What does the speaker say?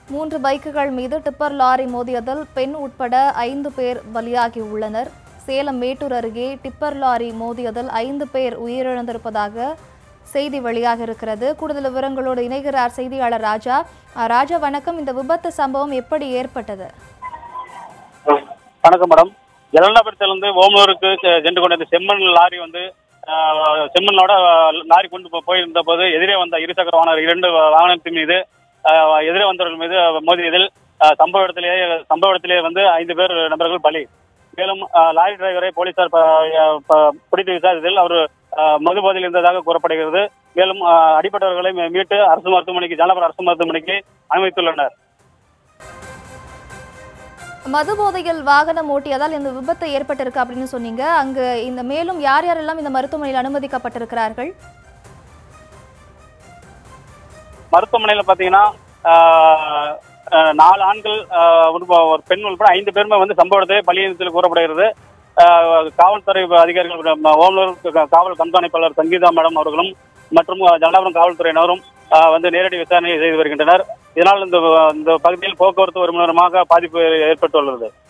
மூன்று பைக்குகள் மீது tipper lorry மோதியதில் பெண் உட்பட ஐந்து பேர் பலியாகி உள்ளனர் சேலம் மேட்டூர் அருகே டிப்பர் லாரி மோதியதில் ஐந்து பேர் உயிரிழந்திருப்பதாக செய்தி வெளியாக இருக்கிறது கூடுதல் விவரங்களோடு இணைகிறார் செய்தியாளர் ராஜா அஹ், ராஜா வணக்கம் இந்த விபத்து சம்பவம் எப்படி ஏற்பட்டது வணக்கம் மேடம் ஜலந்தாபுரத்திலிருந்து ஓமலூருக்கு செ- சென்று கொண்ட இந்த செம்மண் லாரி வந்து ஆஹ், செம்மண்ணோட ஆஹ், லாரி கொண்டு போ- போயிருந்த போது எதிரே வந்த இருசக்கர வாகனம் இரண்டு வாகனத்தின் மீது ஆஹ், எதிரே வந்தவர்கள் மீது மோதியதில் ஆஹ், சம்பவ இடத்திலேயே சம்பவ இடத்திலேயே வந்து ஐந்து பேர் நபர்கள் பலி மேலும் ஆஹ், லாரி டிரைவரை போலீசார் ப- ஆஹ், ப- பிடித்து விசாரித்ததில் அவர் ஆஹ், மது போதையில் இருந்ததாக கூறப்படுகிறது மேலும் ஆஹ், அடிபட்டவர்களை மீ- மீட்டு அரசு மருத்துவமனைக்கு ஜலபுரம் அரசு மருத்துவமனைக்கு அனுமதித்துள்ளனர் மது போதையில் வாகனம் ஓட்டியதால் இந்த விபத்து ஏற்பட்டிருக்கு அப்படின்னு சொன்னீங்க அங்கு இந்த மேலும் யார் யாரெல்லாம் இந்த மருத்துவமனையில் அனுமதிக்கப்பட்டிருக்கிறார்கள் மருத்துவமனையில பாத்தீங்கன்னா ஆஹ், ஆஹ், நாலு ஆண்கள் ஆஹ், ஒரு ப- ஒரு பெண் உட்பட ஐந்து பேருமே வந்து சம்பவ இடத்திலே பலியினத்தில் கூறப்படுகிறது ஆஹ், காவல்துறை அதிகாரிகள் நம்ம ஓமலூர் க- காவல் கண்காணிப்பாளர் சங்கீதா மேடம் அவர்களும் மற்றும் ஜல்லாபுரம் காவல்துறையினரும் ஆஹ், வந்து நேரடி விசாரணை செய்து வருகின்றனர் இதனால் இந்த இந்த பகுதியில் போக்குவரத்து ஒரு மணி நேரமாக பாதிப்பு ஏற்பட்டுள்ளது